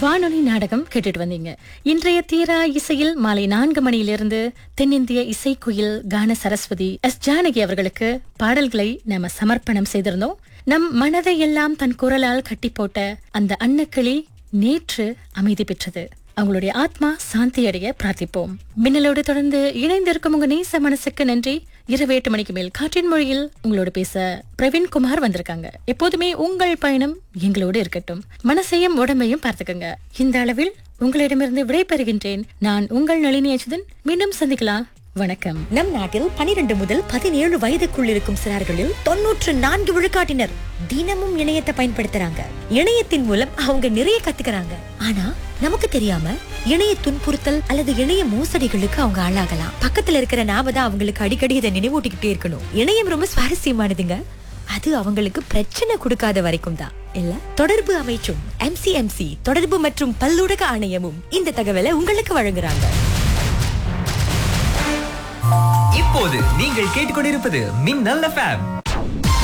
வானொலி நாடகம் கேட்டுட்டு வந்தீங்க இன்றைய தீரா இசையில் மாலை நான்கு மணியிலிருந்து தென்னிந்திய இசைக்குயில் கான சரஸ்வதி எஸ் ஜானகி அவர்களுக்கு பாடல்களை நாம சமர்ப்பணம் செய்திருந்தோம் நம் மனதை எல்லாம் தன் குரலால் கட்டி போட்ட அந்த அன்னக்கிளி நேற்று அமைதி பெற்றது அவங்களுடைய ஆத்மா சாந்தி அடைய பிரார்த்திப்போம் மின்னலோடு தொடர்ந்து இணைந்திருக்கும் உங்க நேச மனசுக்கு நன்றி இரவு எட்டு மணிக்கு மேல் காற்றின் மொழியில் உங்களோட பேச பிரவீன்குமார் வந்திருக்காங்க எப்போதுமே உங்கள் பயணம் எங்களோடு இருக்கட்டும் மனசையும் உடம்பையும் பார்த்துக்கங்க இந்த அளவில் உங்களிடமிருந்து விடைபெறுகின்றேன் நான் உங்கள் நளினி அச்சுதன் மீண்டும் சந்திக்கலாம் வணக்கம் நம் நாட்டில் பனிரெண்டு முதல் பதினேழு வயதுக்குள் இருக்கும் சிறார்களில் தொன்னூற்று நான்கு விழுக்காட்டினர் தினமும் இணையத்தை பயன்படுத்துறாங்க இணையத்தின் மூலம் அவங்க நிறைய கத்துக்கறாங்க ஆனா நமக்கு தெரியாம இணைய துன்புறுத்தல் அல்லது இணைய மோசடிகளுக்கு அவங்க ஆளாகலாம் பக்கத்துல இருக்கிற நாம தான் அவங்களுக்கு அடிக்கடி இதை நினைவூட்டிக்கிட்டே இருக்கணும் இணையம் ரொம்ப சுவாரஸ்யமானதுங்க அது அவங்களுக்கு பிரச்சனை கொடுக்காத வரைக்கும் தான் இல்ல தொடர்பு அமைச்சும் எம்சிஎம்சி தொடர்பு மற்றும் பல்லூடக ஆணையமும் இந்த தகவலை உங்களுக்கு வழங்குறாங்க இப்போது நீங்கள் கேட்டுக்கொண்டிருப்பது மின்னல் எஃப்எம்